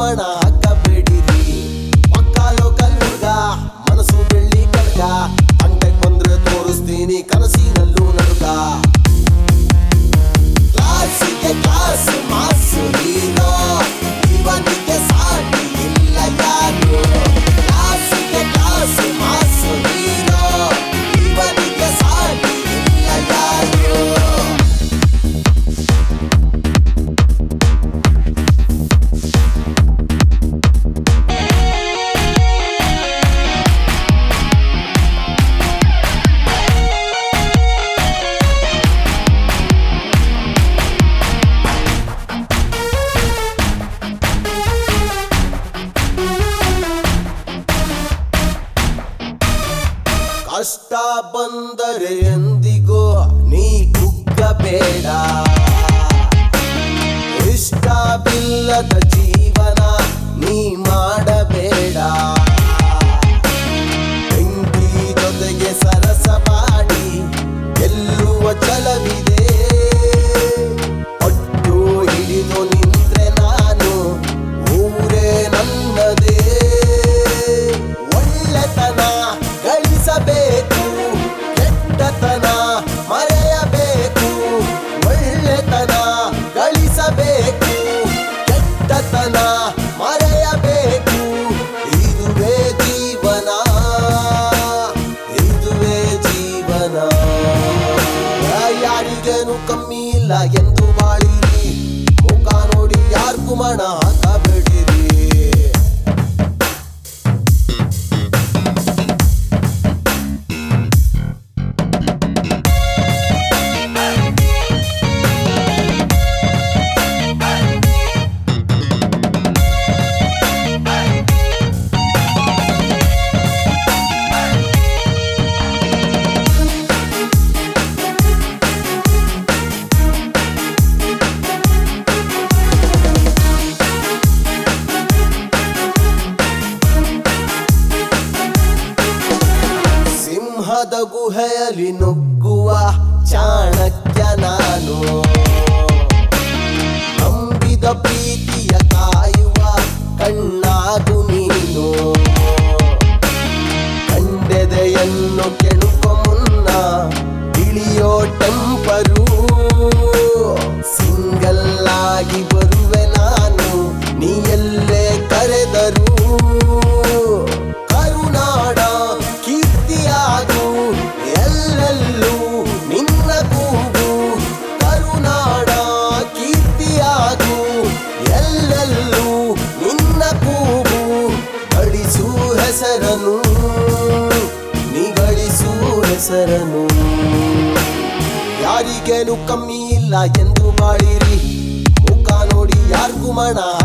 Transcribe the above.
ಮಣ ಹಾಕಬೇಡಿರಿ ಮಕ್ಕಳು ಕಲ್ಗ ಮನಸ್ಸು ಬೆಳ್ಳಿ ಕಲ್ಗ ಅಂಟೆಗ್ ಬಂದ್ರೆ ತೋರಿಸ್ತೀನಿ ಕನಸಿನಲ್ಲೂ ನಡುಗ ಕ್ಲಾಸಿಗೆ ಕ್ಲಾಸ್ ಮಾಸು ಹೀರೋ ಇವನಿಗೆ ಸಾಟಿ ಇಲ್ಲ ಯಾರು ಕ್ಲಾಸಿಗೆ ಕ್ಲಾಸ್ ಮಾಸು ಹೀರೋ ಇವನಿಗೆ ಸಾಟಿ ಇಲ್ಲ ಯಾರು ಕಷ್ಟ ಬಂದರೆ ಎಂದಿಗೂ ನೀ ಕುಗ್ಗಬೇಡ ಇಷ್ಟವಿಲ್ಲದ ಜೀವನ ನೀ ಮಾಡಬೇಡ ಬೆಂಕಿ ಜೊತೆಗೆ ಸರಸ ಮಾಡಿ ಗೆಲ್ಲುವ ಛಲವಿದೆ ಒಟ್ಟು ಹಿಡಿದು ನಿಂತ್ರೆ ನಾನು ಊರೇ ನನ್ನದೇ ಒಳ್ಳೆತನ ಗಳಿಸಬೇಕು ಕೆಟ್ಟತನ ಮರೆಯಬೇಕು ಒಳ್ಳೆತನ ಗಳಿಸಬೇಕು ಕೆಟ್ಟತನ ಮರೆಯಬೇಕು ಇದುವೇ ಜೀವನ ಇದುವೇ ಜೀವನ ಯಾರಿಗೇನು ಕಮ್ಮಿ ಇಲ್ಲ ಎಂದು ಬಾಳಿರಿ ಮುಖ ನೋಡಿ ಯಾರಿಗೂ ಮಣ ಹಾಕಬೇಡಿರಿ ಸಿಂಹದ ಗುಹೆಯಲ್ಲಿ ನುಗ್ಗುವ ಚಾಣಕ್ಯ ನಾನು ನಂಬಿದ ಪ್ರೀತಿಯ ಕಾಯುವ ಕಣ್ಣಾಗು ನೀನು ಕಂಡೆದೆಯನ್ನು ಕೆಣುಕೊ ಮುನ್ನ ಇಳಿಯೋ ಟೆಂಪರು ಸಿಂಗಲ್ ಆಗಿ ಬರುವೆ ನಾನು ನೀ ಎಲ್ಲೇ ಕರೆದರು ಕರುನಾಡ ಕೀರ್ತಿಯಾಗು ಎಲ್ಲೆಲ್ಲೂ ನಿನ್ನ ಕೂಗು ಕರುನಾಡ ಕೀರ್ತಿಯಾಗು ಎಲ್ಲೆಲ್ಲೂ ನಿನ್ನ ಕೂಗು ಗಳಿಸು ಹೆಸರನು ನೀ ಗಳಿಸು ಹೆಸರನು ಯಾರಿಗೇನು ಕಮ್ಮಿ ಇಲ್ಲ ಎಂದು ಬಾಳಿರಿ ಮುಖ ನೋಡಿ ಯಾರಿಗೂ ಮಣ